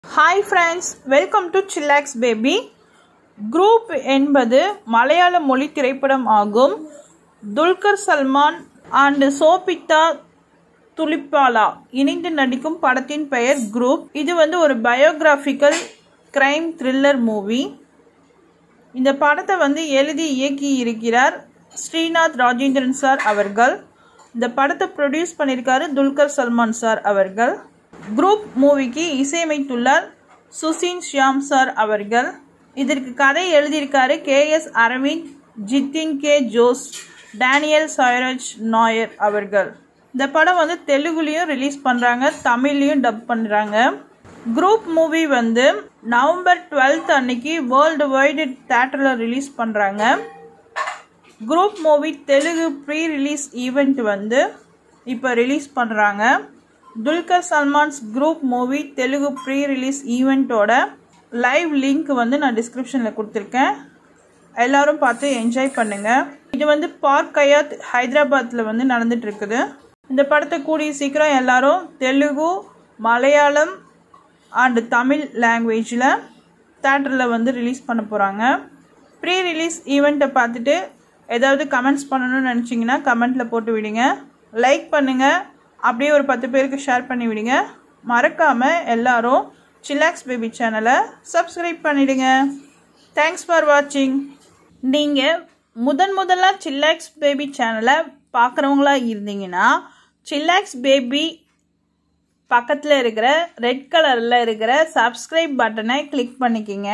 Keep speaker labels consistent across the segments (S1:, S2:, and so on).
S1: hi friends welcome to chillax baby Kurup என்பது மலையாள மொழி திரைப்படம் ஆகும் துல்கர் சல்மான் அண்ட் சோபிதா துலிப்பாலா இணைந்து நடிக்கும் படத்தின் பெயர் குரூப் இது வந்து ஒரு பயோகிராஃபிக்கல் கிரைம் த்ரில்லர் மூவி இந்த படத்தை வந்து எழுதி இயக்கி இருக்கிறார் ஸ்ரீநாத் ராஜேந்திரன் சார் அவர்கள் இந்த படத்தை ப்ரொடியூஸ் பண்ணியிருக்காரு துல்கர் சல்மான் சார் அவர்கள் குரூப் மூவிக்கு இசையமைத்துள்ளார் சுசின் ஷியாம் சார் அவர்கள் இதற்கு கதை எழுதியிருக்காரு K S Aravind Jithin K Jose Daniel Sairaj Nair அவர்கள் இந்த படம் வந்து தெலுங்குலேயும் ரிலீஸ் பண்ணுறாங்க தமிழ்லையும் டப் பண்ணுறாங்க குரூப் மூவி வந்து நவம்பர் டுவெல்த் அன்னைக்கு வேர்ல்டு வைடு தேட்டரில் ரிலீஸ் பண்ணுறாங்க Kurup movie Telugu pre release event வந்து இப்போ ரிலீஸ் பண்ணுறாங்க Dulquer Salmaan's Kurup movie Telugu pre release ஈவெண்ட்டோட லைவ் லிங்க் வந்து நான் டிஸ்கிரிப்ஷனில் கொடுத்துருக்கேன் எல்லாரும் பார்த்து என்ஜாய் பண்ணுங்கள் இது வந்து பார்க் கயாத் ஹைதராபாத்தில் வந்து நடந்துட்டு இருக்குது இந்த படத்தை கூடிய சீக்கிரம் எல்லாரும் தெலுங்கு மலையாளம் அண்டு தமிழ் லாங்குவேஜில் தேட்டரில் வந்து ரிலீஸ் பண்ண போகிறாங்க ப்ரீ ரிலீஸ் ஈவெண்ட்டை பார்த்துட்டு ஏதாவது கமெண்ட்ஸ் பண்ணணும்னு நினச்சிங்கன்னா கமெண்ட்டில் போட்டு விடுங்க லைக் பண்ணுங்கள் அப்படியே ஒரு பத்து பேருக்கு ஷேர் பண்ணி விடுங்க மறக்காமல் எல்லாரும் சில்லாக்ஸ் பேபி சேனலை சப்ஸ்கிரைப் பண்ணிவிடுங்க தேங்க்ஸ் ஃபார் வாட்சிங் நீங்கள் முதன் முதலாக சில்லாக்ஸ் பேபி சேனலை பார்க்குறவங்களா இருந்தீங்கன்னா சில்லாக்ஸ் பேபி பக்கத்தில் இருக்கிற ரெட் கலரில் இருக்கிற சப்ஸ்கிரைப் பட்டனை கிளிக் பண்ணிக்கிங்க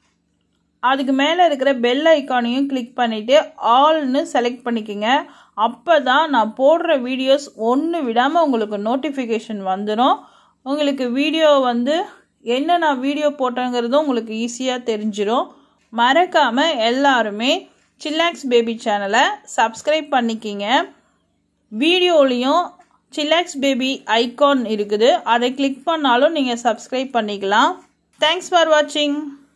S1: அதுக்கு மேலே இருக்கிற பெல் ஐக்கானையும் கிளிக் பண்ணிவிட்டு ஆல்னு செலக்ட் பண்ணிக்கோங்க அப்போ தான் நான் போடுற வீடியோஸ் ஒன்று விடாமல் உங்களுக்கு நோட்டிஃபிகேஷன் வந்துடும் உங்களுக்கு வீடியோ வந்து என்ன நான் வீடியோ போட்டேங்கிறதும் உங்களுக்கு ஈஸியாக தெரிஞ்சிடும் மறக்காமல் எல்லாருமே சில்லாக்ஸ் பேபி சேனலை சப்ஸ்கிரைப் பண்ணிக்கிங்க வீடியோலையும் சில்லாக்ஸ் பேபி ஐகான் இருக்குது அதை கிளிக் பண்ணாலும் நீங்கள் சப்ஸ்கிரைப் பண்ணிக்கலாம் தேங்க்ஸ் ஃபார் வாட்சிங்